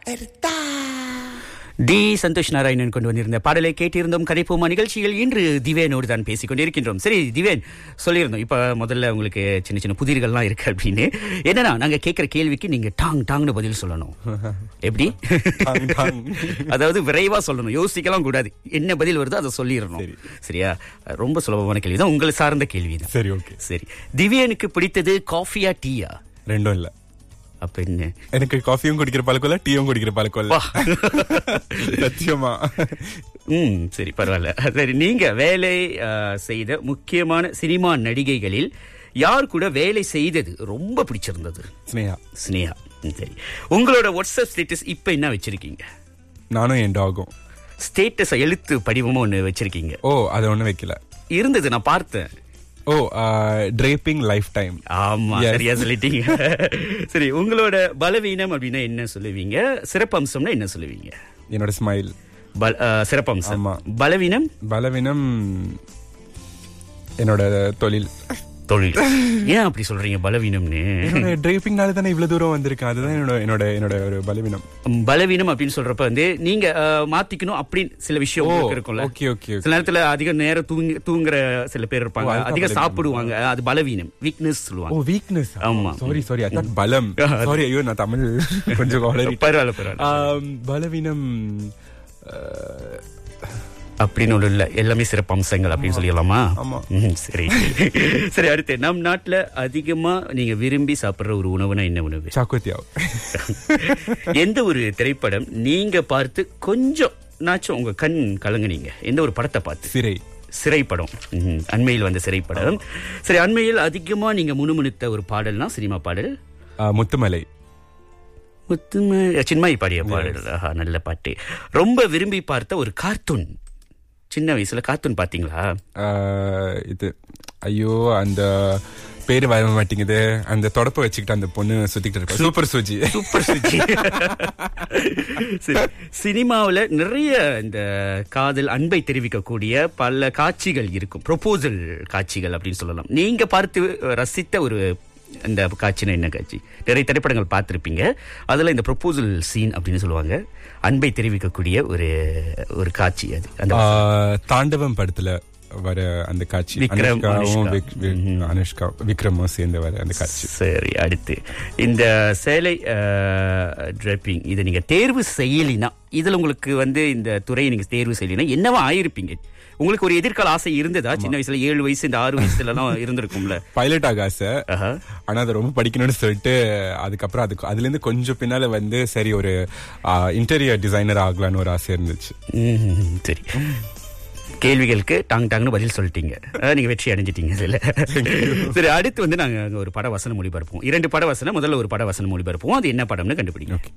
D Santhosh Narayanan கொண்டு வந்திருந்த பாடலை கேட்டிருந்தோம் கதைப்போமா நிகழ்ச்சியில் இன்று திவேனோடு தான் பேசிக் கொண்டிருக்கின்றோம் சரி திவேன் சொல்லியிருந்தோம் இப்ப முதல்ல உங்களுக்கு சின்ன சின்ன புதிர்கள்லாம் இருக்கு அப்படின்னு என்னன்னா நாங்க கேட்கிற கேள்விக்கு நீங்க டாங் டாங்னு பதில் சொல்லணும் எப்படி டாங், டாங். அதாவது விரைவா சொல்லணும் யோசிக்கலாம் கூடாது என்ன பதில் வருதோ அதை சொல்லிடணும் சரி. சரியா ரொம்ப சுலபமான கேள்வி தான் உங்களை சார்ந்த கேள்வி தான் சரி ஓகே சரி திவ்யனுக்கு பிடித்தது காஃபியா டீயா ரெண்டும் இல்ல அப்ப என்ன எனக்கு காஃபியும் குடிக்கிற பழக்கம் இல்ல டீயும் குடிக்கிற பழக்கம் இல்ல வா. சத்தியமா ம் சரி பரவாயில்ல சரி நீங்க வேலை அஹ், செய்த முக்கியமான சினிமா நடிகைகளில் யார் கூட வேலை செய்தது ரொம்ப பிடிச்சிருந்தது ஸ்னேகா ஸ்னேகா ம், சரி உங்களோட வாட்ஸ்அப் ஸ்டேட்டஸ் இப்ப என்ன வச்சிருக்கீங்க நானும் என் டாகும் ஸ்டேட்டஸ் எழுத்து படிவமும் ஒன்று வச்சிருக்கீங்க ஓ அதை ஒண்ணும் வைக்கல இருந்தது நான் பார்த்தேன் ஓ டிரேப்பிங் லைஃப் டைம் ஆமா Yes. சரியா சொல்லிட்டீங்க சரி உங்களோட பலவீனம் அப்படின்னா என்ன சொல்லுவீங்க சிறப்பம்சம்னா என்ன சொல்லுவீங்க என்னோட ஸ்மைல் பல- அஹ், சிறப்பம்சம் ஆமா. பலவீனம் பலவீனம் என்னோட தொழில் தொழில் ஏன் அப்படி சொல்றீங்க பலவீனம்னு என்னோட டிரேப்பிங்னால தானே இவ்வளவு தூரம் வந்திருக்கேன் அதுதான் என்னோட என்னோட என்னோட ஒரு பலவீனம் ம், பலவீனம் அப்படின்னு சொல்றப்ப வந்து நீங்க அஹ், மாத்திக்கணும் அப்படின்னு சில விஷயம் ஓ, உங்களுக்கு இருக்கும்ல okay, okay, okay. சில நேரத்துல அதிக நேரம் தூங்கி தூங்குற சில பேர் இருப்பாங்க ஓ, அதுதான் அதிக பலவீனம். சாப்பிடுவாங்க அது பலவீனம் வீக்னஸ் ஓ சொல்லுவாங்க வீக்னஸ் ஆமா. சாரி சாரி அதான் பலம் சாரி ஐயோ நான் தமிழ் கொஞ்சம் வளரி பரவாயில்ல பரவாயில்ல பலவீனம் அஹ், அப்படின்னு ஒண்ணு இல்ல எல்லாமே சிறப்பு அம்சங்கள் அப்படின்னு சொல்லிடலாமா ஆமா. ம், சரி சரி அடுத்து நம் நாட்டுல அதிகமா நீங்க விரும்பி சாப்பிடுற ஒரு உணவுனா என்ன உணவு சாக்குத்தியாவ் எந்த ஒரு திரைப்படம் நீங்க பார்த்து கொஞ்சம் நாச்சும் உங்க கண் கலங்குனீங்க எந்த ஒரு படத்தை பார்த்து சிறை சிறைப்படம் ம்ஹும். அண்மையில் வந்த சிறைப்படம் சரி அண்மையில் அதிகமா நீங்க முணுமுணுத்த ஒரு பாடல்னா சினிமா பாடல் அஹ், முத்துமலை முத்தும சின்மாயி பாடிய பாடல் ஆஹா நல்ல பாட்டு ரொம்ப விரும்பி பார்த்த ஒரு கார்ட்டூன் சின்ன வயசுல கார்ட்டூன் பாத்தீங்களா அஹ், இது ஐயோ அந்த பேரு வர மாட்டேங்குது அந்த தொடப்ப வச்சுக்கிட்டு அந்த பொண்ணு சுத்திக்கிட்டு இருப்பா சூப்பர் சுஜி சூப்பர் சுஜி சரி, சினிமாவுல நிறைய இந்த காதல் அன்பை தெரிவிக்கக்கூடிய பல காட்சிகள் இருக்கும் ப்ரொபோசல் காட்சிகள் அப்படின்னு சொல்லலாம் நீங்க பார்த்து ரசித்த ஒரு இந்த காட்சினா என்ன காட்சி நிறைய திரைப்படங்கள் பார்த்திருப்பீங்க அதுல இந்த ப்ரொபோசல் சீன் அப்படின்னு சொல்லுவாங்க அன்பை தெரிவிக்கக்கூடிய ஒரு ஒரு காட்சி அது அந்த அஹ், தாண்டவம் படத்துல வர அந்த காட்சி விக்ரம், அனுஷ்காவும் அனுஷ்கா. விக்- விக்- அனுஷ்கா விக்ரமும் சேர்ந்து வர அந்த காட்சி சரி அடுத்து இந்த சேலை டிரெப்பிங் இதை நீங்க தேர்வு செய்யலினா இதுல உங்களுக்கு வந்து இந்த துறையை நீங்க தேர்வு செய்யலினா என்னவா ஆயிருப்பீங்க உங்களுக்கு ஒரு எதிர்கால ஆசை இருந்ததா சின்ன வயசுல ஏழு வயசு இந்த ஆறு வயசுல எல்லாம் இருந்திருக்கும்ல பைலட் ஆக ஆசை ஆஹா. ஆனா அதை ரொம்ப படிக்கணும்னு சொல்லிட்டு அதுக்கப்புறம் அதுக்கு அதுல இருந்து கொஞ்சம் பின்னால வந்து சரி ஒரு இன்டீரியர் டிசைனர் ஆகலான்னு ஒரு ஆசை இருந்துச்சு ம்ஹும். சரி கேள்விகளுக்கு டாங் டாங்னு பதில் சொல்லிட்டீங்க அஹ், நீங்க வெற்றி அடைஞ்சிட்டீங்க இதுல சரி அடுத்து வந்து நாங்க அங்க ஒரு பட வசனம் மொழிபெயர்ப்போம் இரண்டு பட வசனம் முதல்ல ஒரு பட வசனம் மொழிபெயர்ப்போம் அது என்ன படம்னு கண்டுபிடிங்க ஓகே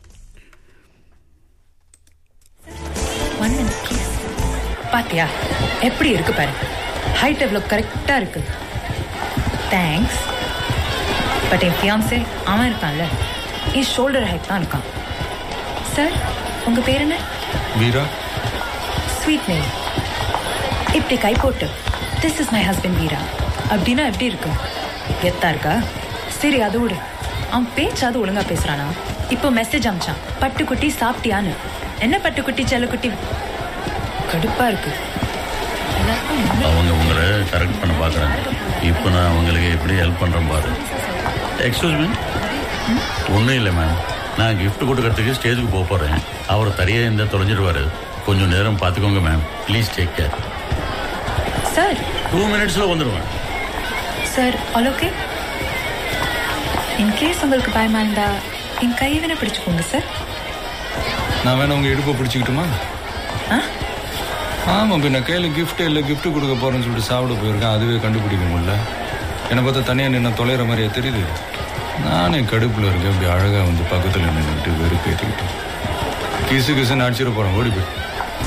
One minute, please. பாத்தியா எப்படி இருக்கு பாரு ஹைட் எவ்வளோ கரெக்டா இருக்கு தேங்க்ஸ் பட் என் ஃபியான்சே அவன் இருக்கான்ல என் ஷோல்டர் ஹைட் தான் இருக்கான் சார் உங்க பேர் என்ன வீரா ஸ்வீட் நேம் இப்படி கை போட்டு this is my husband Veera அப்படின்னா எப்படி இருக்கு கெத்தா இருக்கா சரி அது விடு அவன் பேச்சாவது ஒழுங்கா பேசுறானா இப்போ மெசேஜ் அமிச்சான் பட்டுக்குட்டி சாப்பிட்டியான்னு என்ன பட்டுக்குட்டி செல்லக்குட்டி கடுப்பா இருக்கு எல்லாருக்கும் என்ன அவங்க உங்களை கரெக்ட் பண்ண பார்க்குறாங்க இப்போ நான் அவங்களுக்கு எப்படி ஹெல்ப் பண்ணுறேன் பாரு எக்ஸ்கூஸ் மீ ஒன்றும் இல்லை மேம் நான் gift கொடுக்கறதுக்கு ஸ்டேஜுக்கு போக போகிறேன் அவர் தனியாக இருந்தால் தொலைஞ்சிடுவார் கொஞ்சம் நேரம் பார்த்துக்கோங்க ma'am please take care sir two மினிட்ஸில் வந்துடுவேன் சார் ஆல் ஓகே இன்கேஸ் உங்களுக்கு பயமா இருந்தா என் கை வேணா பிடிச்சுக்கோங்க சார் நான் வேணா உங்க இடுப்பை பிடிச்சிக்கிட்டுமா ஆ ஆமா பின்ன கையில gift இல்லை gift கொடுக்க போறேன்னு சொல்லிட்டு சாப்பிட போயிருக்கேன் அதுவே கண்டுபிடிக்க முடியல என்னை பார்த்தா தனியா நின்று தொலைகிற மாதிரியா தெரியுது நானே கடுப்புல இருக்கேன் இப்படி அழகா வந்து பக்கத்துல நின்றுட்டு வெறுப்பேற்றிக்கிட்டு கிசு கிசுன்னு அடிச்சிட போறேன் ஓடி போய்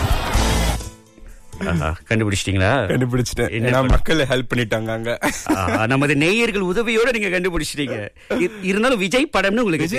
ஆஹா, கண்டுபிடிச்சிட்டீங்களா கண்டுபிடிச்சிட்டேன் என்ன ஏன்னா படம்? மக்கள் ஹெல்ப் பண்ணிட்டாங்க அங்க ஆஹா, நமது நேயர்கள் உதவியோட நீங்க கண்டுபிடிச்சிட்டீங்க இ- இருந்தாலும் விஜய் படம்னு உங்களுக்கு